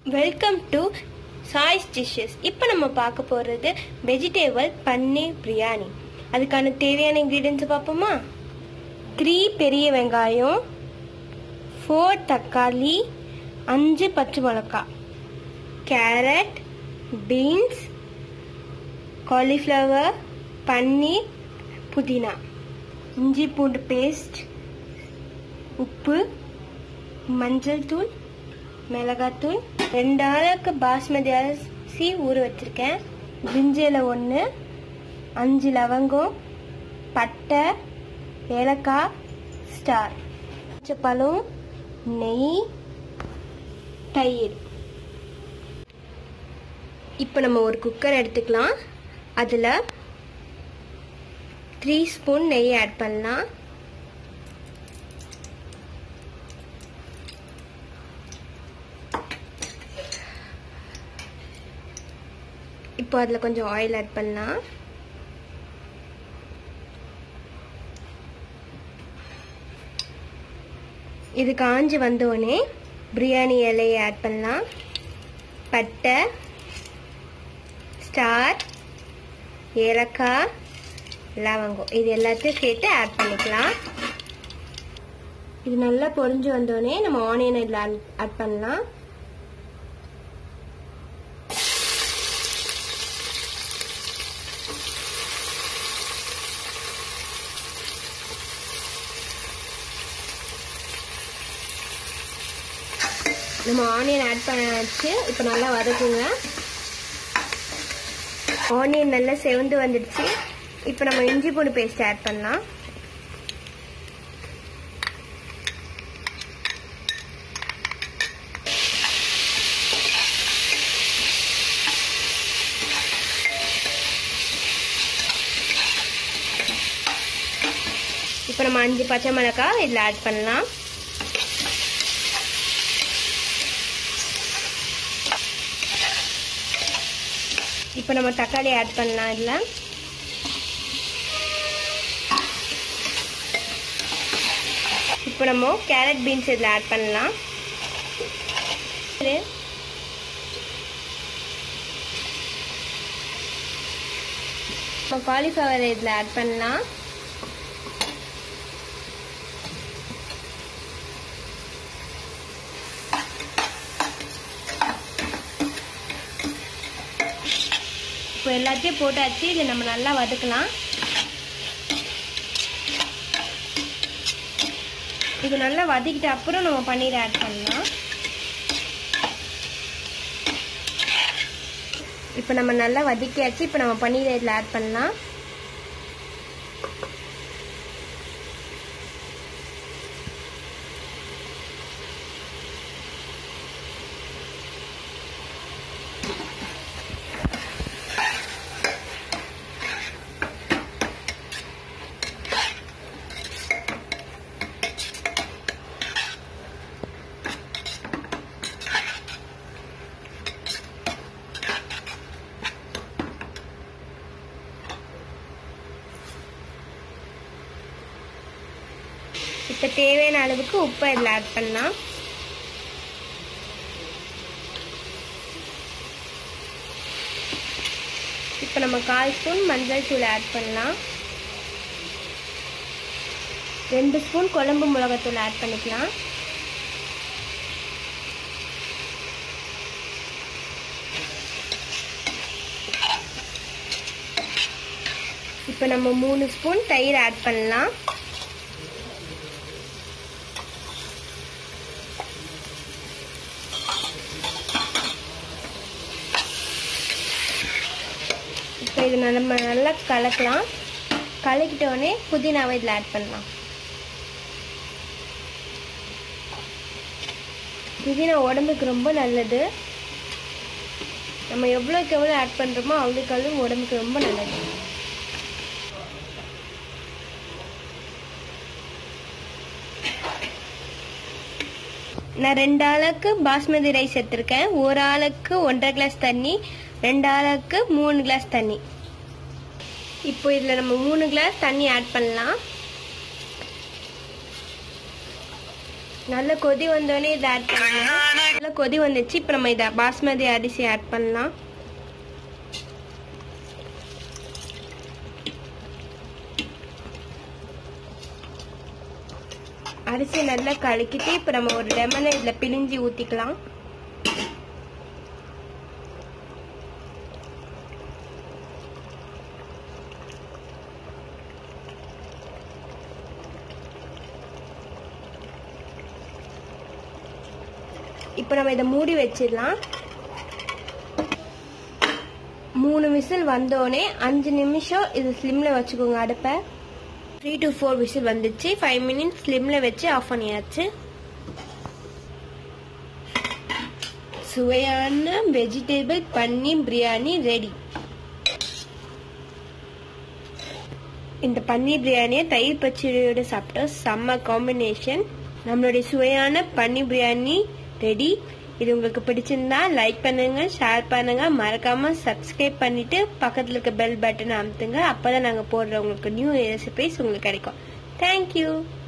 welcome to choice dishes இப்போ நம்ம பார்க்க போகிறது வெஜிடேபிள் பன்னீர் பிரியாணி அதுக்கான தேவையான இன்க்ரீடியன்ஸ் பார்ப்போமா த்ரீ பெரிய வெங்காயம் ஃபோர் தக்காளி அஞ்சு பச்சை மிளகாய் கேரட் பீன்ஸ் காலிஃப்ளவர் பன்னீர் புதினா இஞ்சி பூண்டு பேஸ்ட் உப்பு மஞ்சள் தூள் மிளகாத்தூள் ரெண்டு ஆளுக்கு பாஸ்மதி அரிசி ஊற வச்சிருக்கேன் பிஞ்சில ஒன்று அஞ்சு லவங்கம் பட்டை ஏலக்காய் ஸ்டார் பழம் நெய் தயிர் இப்போ நம்ம ஒரு குக்கர் எடுத்துக்கலாம் அதில் த்ரீ ஸ்பூன் நெய் ஆட் பண்ணலாம் இப்போ அதில் கொஞ்சம் ஆயில் ஆட் பண்ணலாம் இது காஞ்சி வந்தோடனே பிரியாணி இலையை ஆட் பண்ணலாம் பட்டை ஸ்டார் ஏலக்காய் லவங்கம் இது எல்லாத்தையும் சேர்த்து ஆட் பண்ணிக்கலாம் இது நல்லா பொரிஞ்சு வந்தோடனே நம்ம ஆனியன் இதில் ஆட் பண்ணலாம் நம்ம ஆனியன் ஆட் பண்ணாச்சு இப்போ நல்லா வதக்குங்க ஆனியன் நல்லா செவந்து வந்துடுச்சு இப்போ நம்ம இஞ்சி பூண்டு பேஸ்ட் ஆட் பண்ணலாம் இப்போ நம்ம அஞ்சு பச்சை மிளகாய் இதில் ஆட் பண்ணலாம் இப்போ நம்ம தக்காளி ஆட் பண்ணலாம் இதில் இப்போ நம்ம கேரட் பீன்ஸ் இதில் ஆட் பண்ணலாம் இப்போ காலிஃப்ளவர் இதில் ஆட் பண்ணலாம் இப்போ எல்லாத்தையும் போட்டாச்சு இதை நம்ம நல்லா வதக்கலாம் இது நல்லா வதக்கிட்ட அப்புறம் நம்ம பன்னீர் ஆட் பண்ணலாம் இப்போ நம்ம நல்லா வதக்கியாச்சு இப்போ நம்ம பன்னீர் இதில் ஆட் பண்ணலாம் இப்போ தேவையான அளவுக்கு உப்பை இதில் ஆட் பண்ணலாம் இப்போ நம்ம கால் ஸ்பூன் மஞ்சள் தூள் ஆட் பண்ணலாம் ரெண்டு ஸ்பூன் குழம்பு மிளகாத்தூள் ஆட் பண்ணிக்கலாம் இப்போ நம்ம மூணு ஸ்பூன் தயிர் ஆட் பண்ணலாம் இப்போ இது நம்ம நல்லா கலக்கலாம் கலக்கிட்டோடனே புதினாவை இதில் ஆட் பண்ணலாம் புதினா உடம்புக்கு ரொம்ப நல்லது நம்ம எவ்வளோக்கு எவ்வளோ ஆட் பண்ணுறோமோ அவ்வளோக்கு அவ்வளோ உடம்புக்கு ரொம்ப நல்லது நான் ரெண்டு ஆளுக்கு பாஸ்மதி ரைஸ் எடுத்திருக்கேன் ஒரு ஆளுக்கு ஒன்றரை கிளாஸ் தண்ணி ரெண்டு ஆளுக்கு மூணு கிளாஸ் தண்ணி இப்போ இதில் நம்ம மூணு கிளாஸ் தண்ணி ஆட் பண்ணலாம் நல்ல கொதி வந்தோடனே இதை ஆட் பண்ணலாம் நல்ல கொதி வந்துச்சு இப்போ நம்ம இதை பாஸ்மதி அரிசி ஆட் பண்ணலாம் அரிசி நல்லா கலக்கிட்டு இப்போ நம்ம ஒரு லெமனை இதில் பிழிஞ்சி ஊற்றிக்கலாம் இப்போ நம்ம இதை மூடி வச்சிடலாம் மூணு விசில் வந்தோடனே அஞ்சு நிமிஷம் இது ஸ்லிம்மில் வச்சுக்கோங்க அடுப்பை த்ரீ டு ஃபோர் விசில் வந்துச்சு ஃபைவ் மினிட்ஸ் ஸ்லிம்மில் வச்சு ஆஃப் பண்ணியாச்சு சுவையான வெஜிடபிள் பன்னீர் பிரியாணி ரெடி இந்த பன்னீர் பிரியாணியை தயிர் பச்சடியோட சாப்பிட்டா செம்ம காம்பினேஷன் நம்மளுடைய சுவையான பன்னீர் பிரியாணி ரெடி இது உங்களுக்கு பிடிச்சிருந்தா லைக் பண்ணுங்க ஷேர் பண்ணுங்க மறக்காம சப்ஸ்கிரைப் பண்ணிட்டு பக்கத்துல இருக்க பெல் பட்டன் அமுத்துங்க அப்பதான் நாங்க போடுற உங்களுக்கு நியூ ரெசிபிஸ் உங்களுக்கு கிடைக்கும் தேங்க்யூ